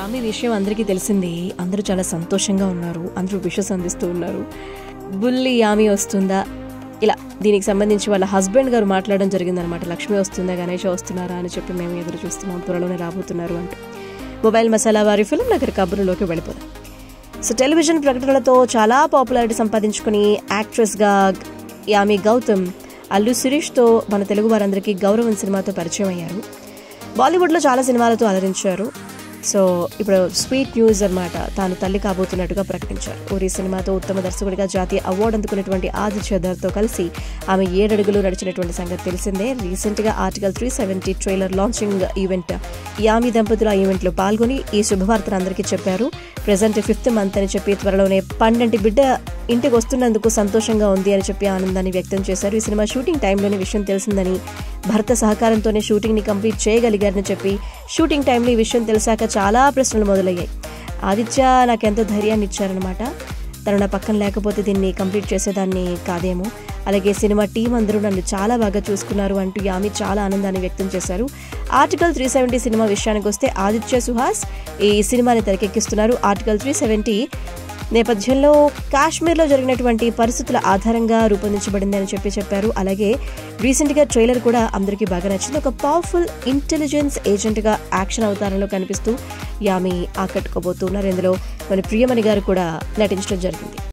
యామి విషయం అందరికీ తెలిసింది అందరూ చాలా సంతోషంగా ఉన్నారు అందరూ విషస్ అందిస్తూ ఉన్నారు బుల్లి యామి వస్తుందా ఇలా దీనికి సంబంధించి వాళ్ళ హస్బెండ్ గారు మాట్లాడడం జరిగిందనమాట లక్ష్మి వస్తుందా గణేష్ వస్తున్నారా అని చెప్పి మేము ఎదురు చూస్తున్నాం త్వరలోనే రాబోతున్నారు అంటూ మొబైల్ మసాలా వారి ఫిల్మ్ నగర్ కబుర్లోకి వెళ్ళిపోదాం సో టెలివిజన్ ప్రకటనలతో చాలా పాపులారిటీ సంపాదించుకుని యాక్ట్రెస్గా యామి గౌతమ్ అల్లు శిరీష్తో మన తెలుగు వారందరికీ గౌరవం సినిమాతో పరిచయం అయ్యారు బాలీవుడ్లో చాలా సినిమాలతో అలరించారు సో ఇప్పుడు స్వీట్ న్యూస్ అన్నమాట తాను తల్లి కాబోతున్నట్టుగా ప్రకటించారు ఊరి సినిమాతో ఉత్తమ దర్శకుడిగా జాతీయ అవార్డు అందుకున్నటువంటి ఆదిత్య ధర్తో కలిసి ఆమె ఏడడుగులు నడిచినటువంటి సంగతి తెలిసిందే రీసెంట్గా article three seventy trailer launching event Yami దంపతులు ఆ ఈవెంట్లో పాల్గొని ఈ శుభవార్తను అందరికీ చెప్పారు ప్రజెంట్ ఫిఫ్త్ మంత్ అని చెప్పి త్వరలోనే పన్నెండు బిడ్డ ఇంటికి వస్తున్నందుకు సంతోషంగా ఉంది అని చెప్పి ఆనందాన్ని వ్యక్తం చేశారు ఈ సినిమా షూటింగ్ టైంలోనే విషయం తెలిసిందని భర్త సహకారంతోనే షూటింగ్ ని కంప్లీట్ చేయగలిగారని చెప్పి షూటింగ్ టైంలో ఈ విషయం తెలిసాక చాలా ప్రశ్నలు మొదలయ్యాయి ఆదిత్య నాకెంతో ధైర్యాన్ని ఇచ్చారనమాట తను నా పక్కన లేకపోతే దీన్ని కంప్లీట్ చేసేదాన్ని కాదేమో అలాగే సినిమా టీం అందరూ నన్ను చాలా బాగా చూసుకున్నారు అంటూ యామి చాలా ఆనందాన్ని వ్యక్తం చేశారు ఆర్టికల్ త్రీ సెవెంటీ సినిమా విషయానికి వస్తే ఆదిత్య సుహాస్ ఈ సినిమాని తెరకెక్కిస్తున్నారు ఆర్టికల్ త్రీ సెవెంటీ నేపథ్యంలో కాశ్మీర్లో జరిగినటువంటి పరిస్థితుల ఆధారంగా రూపొందించబడింది అని చెప్పి చెప్పారు అలాగే రీసెంట్గా ట్రైలర్ కూడా అందరికీ బాగా నచ్చింది ఒక పవర్ఫుల్ ఇంటెలిజెన్స్ ఏజెంట్గా యాక్షన్ అవతారంలో కనిపిస్తూ యామి ఆకట్టుకోబోతున్నారు ఇందులో మన ప్రియమణి గారు కూడా నటించడం జరిగింది